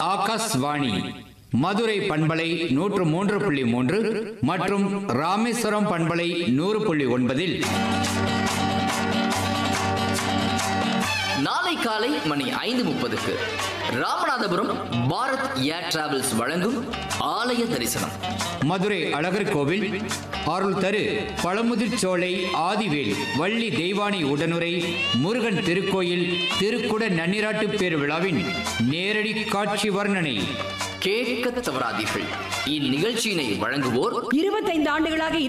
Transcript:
ஆகாஷ்வாணி மதுரை பண்பலை நூற்று மூன்று புள்ளி மூன்று மற்றும் ராமேஸ்வரம் பண்பலை நூறு புள்ளி ஒன்பதில் நாளை காலை மணி ஐந்து முப்பதுக்கு ராமநாதபுரம் பாரத் ஏர் டிராவல்ஸ் வழங்கும் ஆலய தரிசனம் மதுரை அழகர் கோவில் அருள் தரு பழமுதிர் சோலை ஆதிவேல் வள்ளி தெய்வானை உடனுரை முருகன் திருக்கோயில் திருக்குட நன்னிராட்டு பேர் விழாவின் நேரடி காட்சி வர்ணனை கேட்க தவறாதீர்கள் இந்நிகழ்ச்சியினை வழங்குவோர் இருபத்தைந்து ஆண்டுகளாக